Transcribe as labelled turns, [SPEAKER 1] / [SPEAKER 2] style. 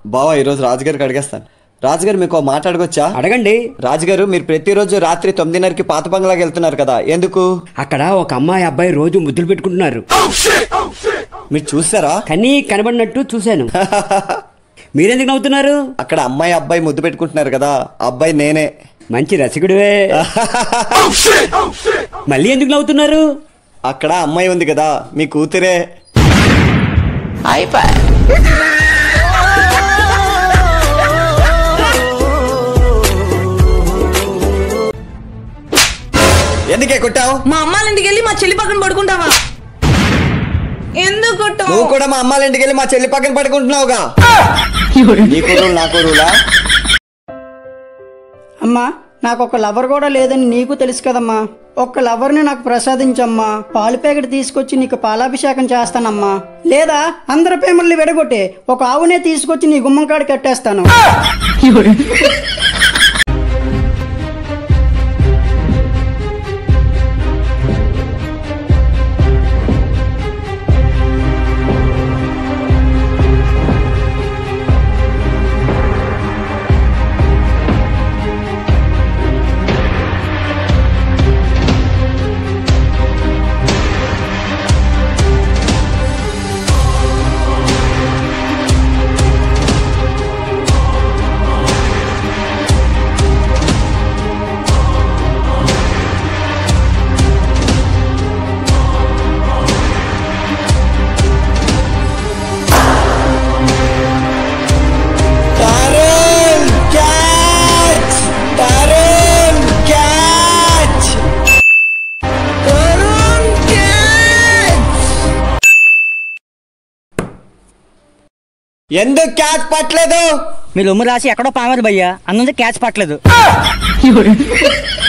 [SPEAKER 1] బావా ఈరోజు రాజుగారికి అడిగేస్తాను రాజుగారు మీకు ఓ మాట అడగొచ్చా
[SPEAKER 2] అడగండి
[SPEAKER 1] రాజుగారు మీరు ప్రతిరోజు రాత్రి తొమ్మిదిన్నరకి పాత బంగ్లాకి వెళ్తున్నారు కదా ఎందుకు
[SPEAKER 2] అక్కడ ఒక అమ్మాయి అబ్బాయి రోజు ముద్దులు పెట్టుకుంటున్నారు
[SPEAKER 1] మీరు చూసారా
[SPEAKER 2] కనీ కనబడినట్టు చూశాను మీరెందుకు నవ్వుతున్నారు
[SPEAKER 1] అక్కడ అమ్మాయి అబ్బాయి ముద్దు పెట్టుకుంటున్నారు కదా ఆ అబ్బాయి నేనే
[SPEAKER 2] మంచి రసికుడివే మళ్ళీ ఎందుకు నవ్వుతున్నారు
[SPEAKER 1] అక్కడ అమ్మాయి ఉంది కదా మీ కూతురే ఎందుకే కొట్టావు
[SPEAKER 3] మా అమ్మాళ్ళ ఇంటికి వెళ్ళి మా చెల్లి పక్కన పడుకుంటావా ఎందుకు కొట్టావు?
[SPEAKER 1] నువ్వు కూడా మా అమ్మాళ్ళ ఇంటికి వెళ్ళి మా చెల్లి పక్కన పడుకుంటున్నావుగా నీకు రూల్ నాకు రూలా
[SPEAKER 4] అమ్మా నాకు ఒక లవర్ కూడా లేదని నీకు తెలుసు కదమ్మా ఒక్క లవర్ని నాకు ప్రసాదించమ్మా పాలు ప్యాకెట్ తీసుకొచ్చి నీకు పాలాభిషేకం చేస్తానమ్మా లేదా అందరి పేమల్ని విడగొట్టి ఒక ఆవునే తీసుకొచ్చి నీ గుమ్మం కాడ కట్టేస్తాను
[SPEAKER 1] Tarun, catch! Tarun, catch! Tarun, catch! ఎందుకు క్యాచ్ పట్టలేదు
[SPEAKER 5] మీ లొమ్ము రాసి ఎక్కడో పామది భయ్యా అందుకే క్యాచ్ పట్టలేదు